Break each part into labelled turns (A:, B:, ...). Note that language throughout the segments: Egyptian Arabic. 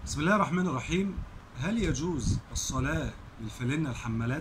A: بسم الله الرحمن الرحيم هل يجوز الصلاة للفلنة الحمالات؟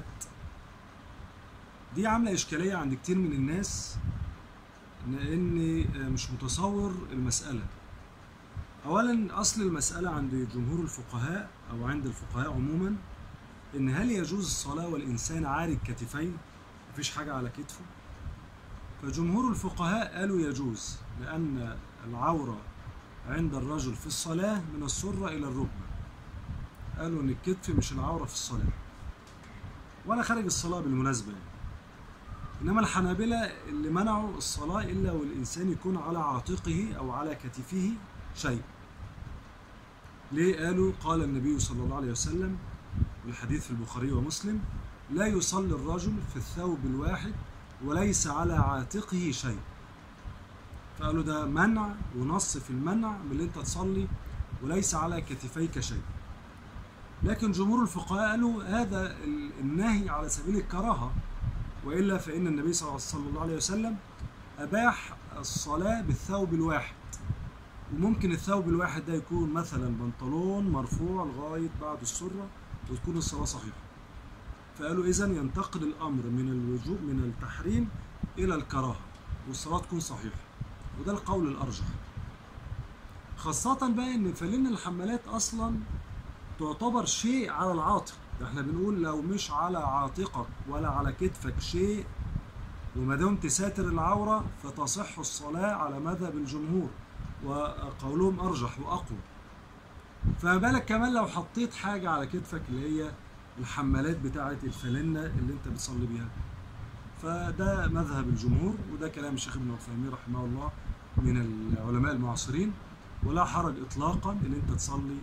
A: دي عاملة إشكالية عند كتير من الناس لأني مش متصور المسألة أولا أصل المسألة عند جمهور الفقهاء أو عند الفقهاء عموما إن هل يجوز الصلاة والإنسان عاري الكتفين مفيش حاجة على كتفه فجمهور الفقهاء قالوا يجوز لأن العورة عند الرجل في الصلاة من السرة إلى الركبة قالوا إن الكتف مش العورة في الصلاة ولا خارج الصلاة بالمناسبة يعني. إنما الحنابلة اللي منعوا الصلاة إلا والإنسان يكون على عاتقه أو على كتفه شيء ليه قالوا قال النبي صلى الله عليه وسلم والحديث في البخاري ومسلم لا يصلي الرجل في الثوب الواحد وليس على عاتقه شيء فقالوا ده منع ونص في المنع من اللي انت تصلي وليس على كتفيك شيء لكن جمهور الفقهاء قالوا هذا النهي على سبيل الكراهة وإلا فإن النبي صلى الله عليه وسلم أباح الصلاة بالثوب الواحد وممكن الثوب الواحد ده يكون مثلا بنطلون مرفوع لغاية بعد السرة وتكون الصلاة صحيحة فقالوا إذا ينتقل الأمر من الوجوب من التحريم إلى الكراهة والصلاة تكون صحيحة وده القول الأرجح خاصة بقى إن فلين الحمالات أصلا تعتبر شيء على العاتق ده احنا بنقول لو مش على عاتقك ولا على كتفك شيء وما دمت ساتر العورة فتصح الصلاة على مذهب الجمهور وقولهم أرجح وأقوى فما بالك كمان لو حطيت حاجة على كتفك اللي هي الحمالات بتاعة الفلنة اللي انت بتصلي بيها فده مذهب الجمهور وده كلام الشيخ ابن عثيمين رحمه الله من العلماء المعاصرين ولا حرج اطلاقا ان انت تصلي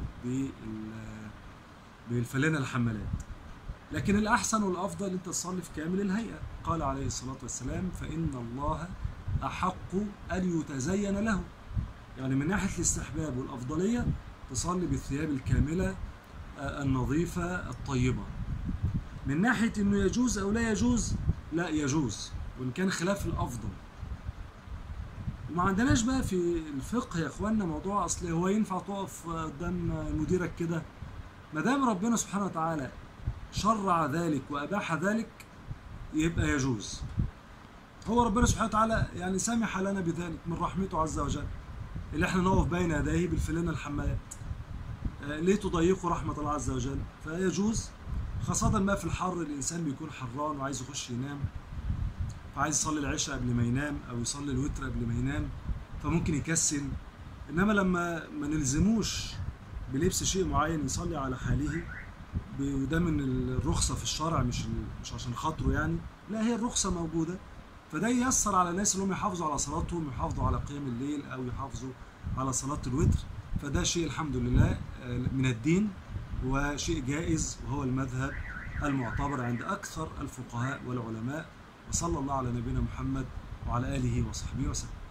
A: بالفلنة الحمالات لكن الاحسن والافضل انت تصلي في كامل الهيئه قال عليه الصلاه والسلام فان الله احق ان يتزين له يعني من ناحيه الاستحباب والافضليه تصلي بالثياب الكامله النظيفه الطيبه من ناحيه انه يجوز او لا يجوز لا يجوز وان كان خلاف الافضل وما عندناش بقى في الفقه يا اخوانا موضوع اصل هو ينفع تقف قدام مديرك كده ما دام ربنا سبحانه وتعالى شرع ذلك واباح ذلك يبقى يجوز هو ربنا سبحانه وتعالى يعني سمح لنا بذلك من رحمته عز وجل اللي احنا نقف بين يديه بالفلنة الحمالات ليه تضيقوا رحمة الله عز وجل فيجوز خاصة ما في الحر الإنسان بيكون حران وعايز يخش ينام فعايز يصلي العشاء قبل ما ينام أو يصلي الوتر قبل ما ينام فممكن يكسل إنما لما ما نلزموش بلبس شيء معين يصلي على حاله وده من الرخصة في الشرع مش مش عشان خاطره يعني لا هي الرخصة موجودة فده ييسر على الناس اللي هم يحافظوا على صلاتهم يحافظوا على قيام الليل أو يحافظوا على صلاة الوتر فده شيء الحمد لله من الدين وشيء جائز وهو المذهب المعتبر عند أكثر الفقهاء والعلماء وصلى الله على نبينا محمد وعلى آله وصحبه وسلم